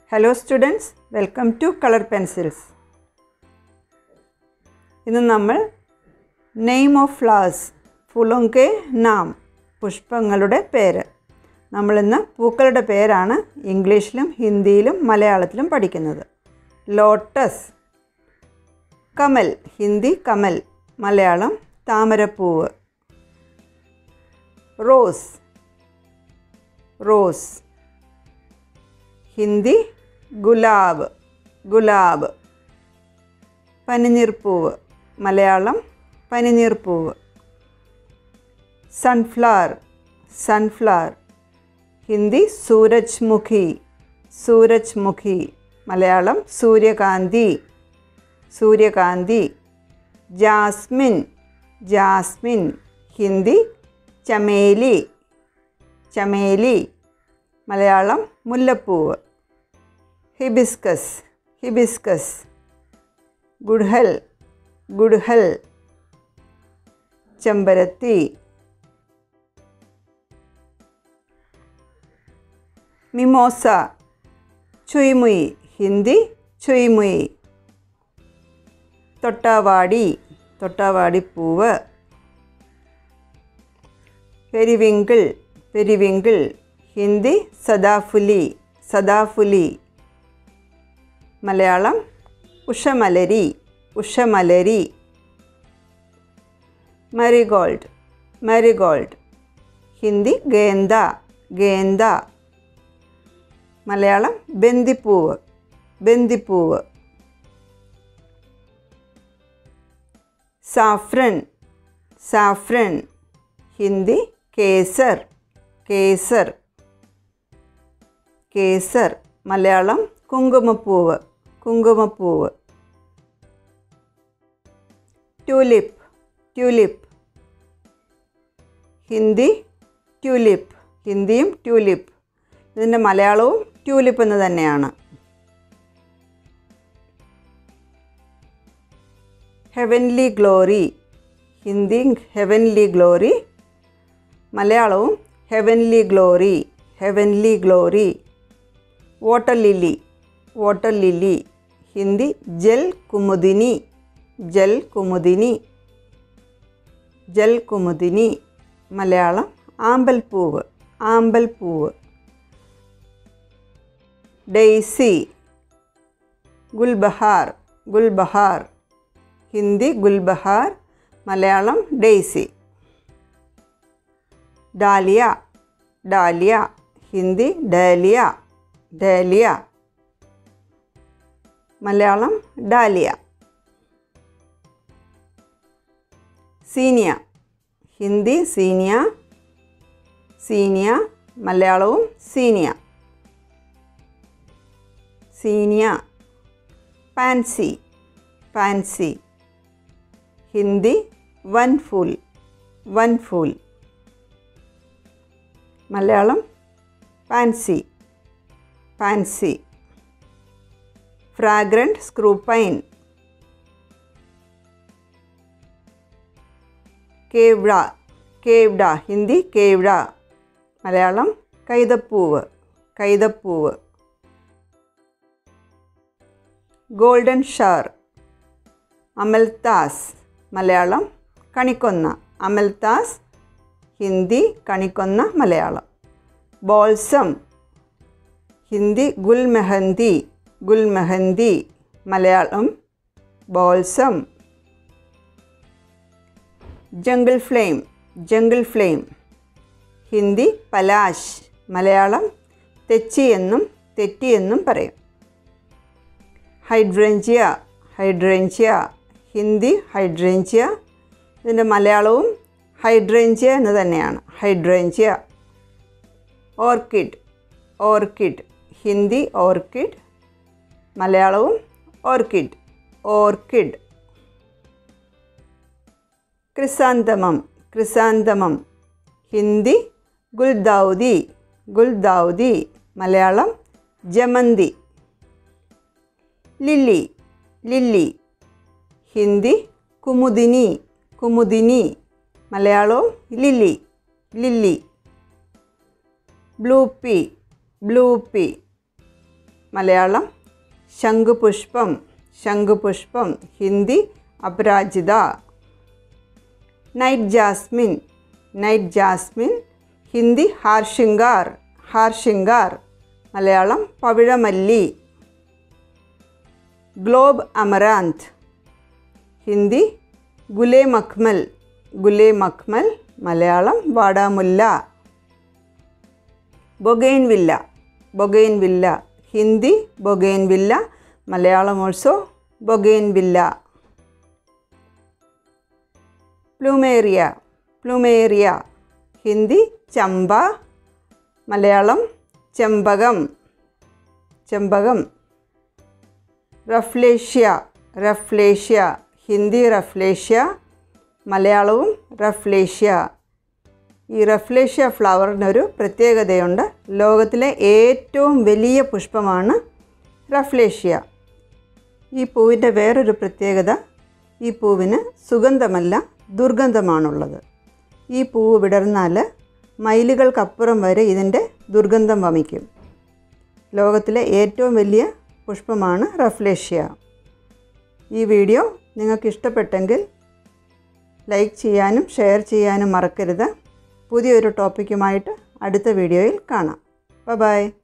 hello students welcome to colour pencils ഇന്ന് നമ്മൾ name of flowers ഫുളുങ്കെ നാം പുഷ്പങ്ങളുടെ പേര് നമ്മളിന്ന് പൂക്കളുടെ പേരാണ് ഇംഗ്ലീഷിലും ഹിന്ദിയിലും മലയാളത്തിലും പഠിക്കുന്നത് ലോട്ടസ് കമൽ ഹിന്ദി കമൽ മലയാളം താമരപ്പൂവ് റോസ് റോസ് ഹിന്ദി ഗുലാബ് ഗുലാബ് പനിനീർപ്പൂവ് മലയാളം പനിനീർപ്പൂവ് സൺഫ്ലവർ സൺഫ്ലവർ ഹിന്ദി സൂരജ് മുഖി സൂരജ് മുഖി മലയാളം സൂര്യകാന്തി സൂര്യകാന്തി ജാസ്മിൻ ജാസ്മിൻ ഹിന്ദി ചമേലി ചമേലി മലയാളം മുല്ലപ്പൂവ് ഹിബിസ്കസ് ഹിബിസ്കസ് ഗുഡ്ഹൽ ഗുഡ്ഹൽ ചെമ്പരത്തി മിമോസ ചുയ്മുയി ഹിന്ദി ചുയ്മുയി തൊട്ടാവാടി തൊട്ടാവാടിപ്പൂവ് പെരിവിങ്കിൾ പെരിവിങ്കിൾ ഹിന്ദി സദാഫുലി സദാഫുലി മലയാളം ഉഷമലരി ഉഷമലരി മരിഗോൾഡ് മരിഗോൾഡ് ഹിന്ദി ഗേന്ദ ഗേന്ദ മലയാളം ബന്ദിപ്പൂവ് ബന്ദിപ്പൂവ് സാഫ്രൻ സാഫ്രൻ ഹിന്ദി കേസർ കേസർ കേസർ Malayalam കുങ്കുമപ്പൂവ് കുങ്കുമപ്പൂവ് tulip tulip Hindi tulip ഹിന്ദിയും ട്യൂലിപ്പ് ഇതിൻ്റെ മലയാളവും ട്യൂലിപ്പ് എന്ന് തന്നെയാണ് heavenly glory Hindi heavenly glory മലയാളവും heavenly glory heavenly glory water lily water lily Hindi ജൽ കുമുദിനി ജൽ കുമുദിനി ജൽ കുമുദിനി മലയാളം ആമ്പൽപ്പൂവ് ആമ്പൽപ്പൂവ് ഡെയ്സി ഗുൽബഹാർ ഗുൽബഹാർ ഹിന്ദി ഗുൽബഹാർ Malayalam daisy dahlia dahlia Hindi dahlia dahlia Malayalam dahlia zinnia Hindi zinnia zinnia മലയാളവും zinnia zinnia pansy pansy Hindi വൻ ഫൂൽ വൻ ഫൂൽ Malayalam pansy pansy fragrant screwpine കേവ്ഡ കേവ്ഡ Hindi കേവ്ഡ മലയാളം കൈതപ്പൂവ് കൈതപ്പൂവ് ഗോൾഡൻ ഷാർ അമൽത്താസ് മലയാളം കണിക്കൊന്ന അമൽത്താസ് ഹിന്ദി കണിക്കൊന്ന മലയാളം ബോൾസം ഹിന്ദി ഗുൽ മെഹന്തി ഗുൽ മെഹന്തി Malayalam balsam jungle flame jungle flame Hindi പലാശ് മലയാളം തെച്ചി എന്നും തെറ്റി എന്നും പറയും ഹൈഡ്രേഞ്ചിയ ഹൈഡ്രേഞ്ചിയ ഹിന്ദി ഹൈഡ്രേഞ്ചിയ ഇതിൻ്റെ മലയാളവും ഹൈഡ്രേഞ്ചിയ എന്ന് തന്നെയാണ് hydrangea orchid orchid Hindi orchid മലയാളവും orchid orchid chrysanthemum chrysanthemum Hindi ഗുൽദൗദി ഗുൽദൗദി മലയാളം ജമന്തി ലില്ലി ലില്ലി ഹിന്ദി കുമുദിനി കുമുദിനി മലയാളവും lily lily blue pea blue pea Malayalam ശംഖുപുഷ്പം ശംഖുപുഷ്പം ഹിന്ദി അപരാജിത night jasmine night jasmine Hindi ഹാർഷിംഗാർ ഹാർഷിംഗാർ മലയാളം പവിഴമല്ലി ഗ്ലോബ് അമറാന്ത് ഹിന്ദി ഗുലേ മഖ്മൽ ഗുലേ മഖ്മൽ മലയാളം വാടാമുല്ല bougainvillea bougainvillea Hindi bougainvillea Malayalam also bougainvillea plumeria plumeria Hindi ചമ്പ മലയാളം ചെമ്പകം ചെമ്പകം റഫ്ലേഷ്യ റഫ്ലേഷ്യ ഹിന്ദി റഫ്ലേഷ്യ മലയാളവും റഫ്ലേഷ്യ ഈ റഫ്ലേഷ്യ ഫ്ലവറിനൊരു പ്രത്യേകതയുണ്ട് ലോകത്തിലെ ഏറ്റവും വലിയ പുഷ്പമാണ് റഫ്ലേഷ്യ ഈ പൂവിൻ്റെ വേറൊരു പ്രത്യേകത ഈ പൂവിന് സുഗന്ധമല്ല ദുർഗന്ധമാണുള്ളത് ഈ പൂവ് വിടർന്നാൽ മൈലുകൾക്കപ്പുറം വരെ ഇതിൻ്റെ ദുർഗന്ധം വമിക്കും ലോകത്തിലെ ഏറ്റവും വലിയ പുഷ്പമാണ് റഫ്ലേഷ്യ ഈ വീഡിയോ നിങ്ങൾക്ക് ഇഷ്ടപ്പെട്ടെങ്കിൽ ലൈക്ക് ചെയ്യാനും ഷെയർ ചെയ്യാനും മറക്കരുത് പുതിയൊരു ടോപ്പിക്കുമായിട്ട് അടുത്ത വീഡിയോയിൽ കാണാം ബൈ